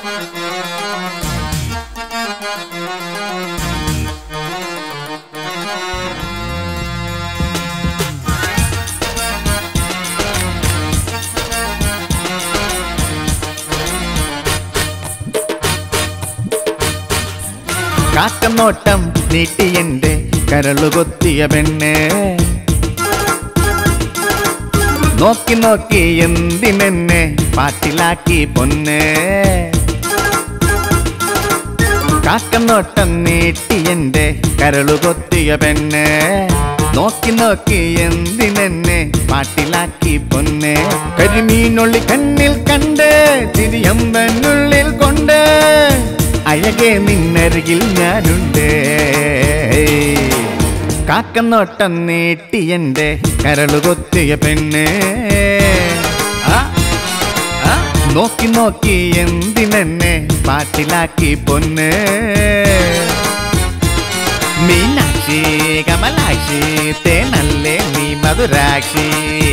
കാക്കനോട്ടം നീട്ടിയെന്റെ കരളുകൊത്തിയ പെണ്ണ് നോക്കി നോക്കി എന്തിനെന്നെ പാട്ടിലാക്കി പൊന്ന് കാക്കനോട്ടം നീട്ടിയെന്റെ കരളുകൊത്തിയ പെണ്ണ് നോക്കി നോക്കി എന്തിനെന്നെ പാട്ടിലാക്കി പൊന്ന് കരിമീനുള്ളി കണ്ണിൽ കണ്ട് തിരിയമ്പനുള്ളിൽ കൊണ്ട് അഴകെ നിന്നരികിൽ ഞാനുണ്ട് കാക്കനോട്ടം നീട്ടി എന്റെ കരളുകൊത്തിയ പെണ്ണ് ആ, ആ, നോക്കി നോക്കി എന്തിനെന്നെ പാട്ടിലാക്കി പൊന്ന് മീനാക്ഷി കമലാക്ഷി തേനല്ലേ നീ മധുരാക്ഷി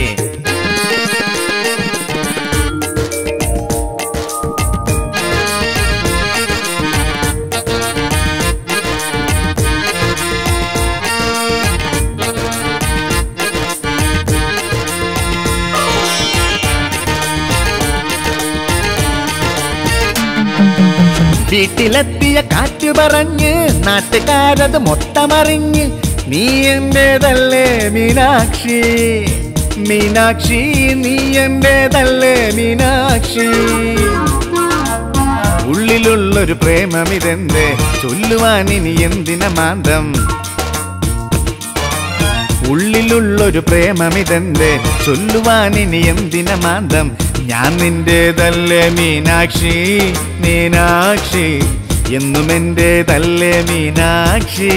വീട്ടിലെത്തിയ കാറ്റ് പറഞ്ഞ് നാട്ടുകാരത് മൊത്തമറിഞ്ഞ് നീ എന്റേതല്ലേ മീനാക്ഷി മീനാക്ഷി നീ എന്റേതല്ലേ മീനാക്ഷി ഉള്ളിലുള്ളൊരു പ്രേമമിതെന്തേ ചൊല്ലുവാൻ ഇനി എന്തിന മാന്തം ഉള്ളിലുള്ളൊരു പ്രേമമിതെന്തേ ചൊല്ലുവാൻ ഇനി എന്തിന മാന്തം ഞാൻ നിന്റേതല്ലേ മീനാക്ഷി മീനാക്ഷി എന്നും എന്റേതല്ലേ മീനാക്ഷി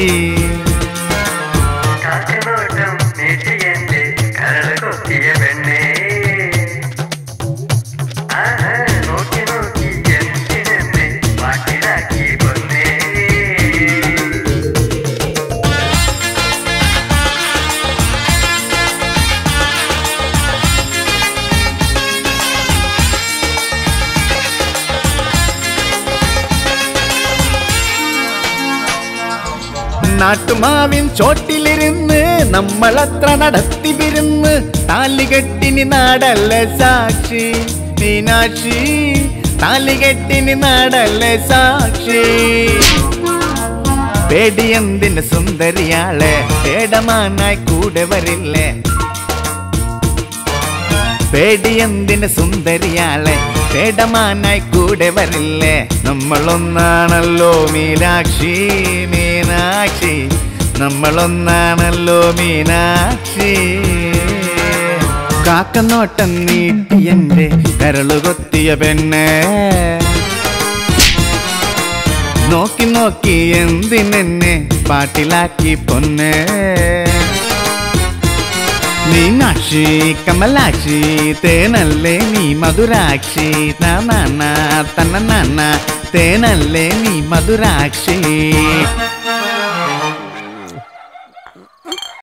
കാറ്റുനോട്ടം നീട്ടിയെന്റെ കരൾ കൊത്തിയ പെണ്ണേ ആഹാ, നോക്കി നോക്കി എന്തിനെന്നെ പാട്ടിലാക്കി പൊന്നേ നാട്ടുമാവിൻ ചോട്ടിലിരുന്ന് നമ്മളത്ര നടത്തി വിരുന്ന് താലികെട്ടിനി നാടല്ല സാക്ഷി മീനാക്ഷി താലികെട്ടിനി നാടല്ല സാക്ഷി പേടിയെന്തിന് സുന്ദരിയാളെ പേടമാനായി കൂടെ വരില്ലേ പേടിയെന്തിന് സുന്ദരിയാളെ പേടമാനായി കൂടെ വരില്ലേ നമ്മളൊന്നാണല്ലോ മീനാക്ഷി മീനാക്ഷി നമ്മളൊന്നാണല്ലോ മീനാക്ഷി കാക്കനോട്ടം നീട്ടി എന്റെ കരളുകൊത്തിയ പെണ്ണ് നോക്കി നോക്കി എന്തിനെന്നെ പാട്ടിലാക്കി പൊന്ന് മീനാക്ഷി കമലാക്ഷി തേനല്ലേ നീ മധുരാക്ഷി നാന തന്ന നാന തേനല്ലേ നീ മധുരാക്ഷി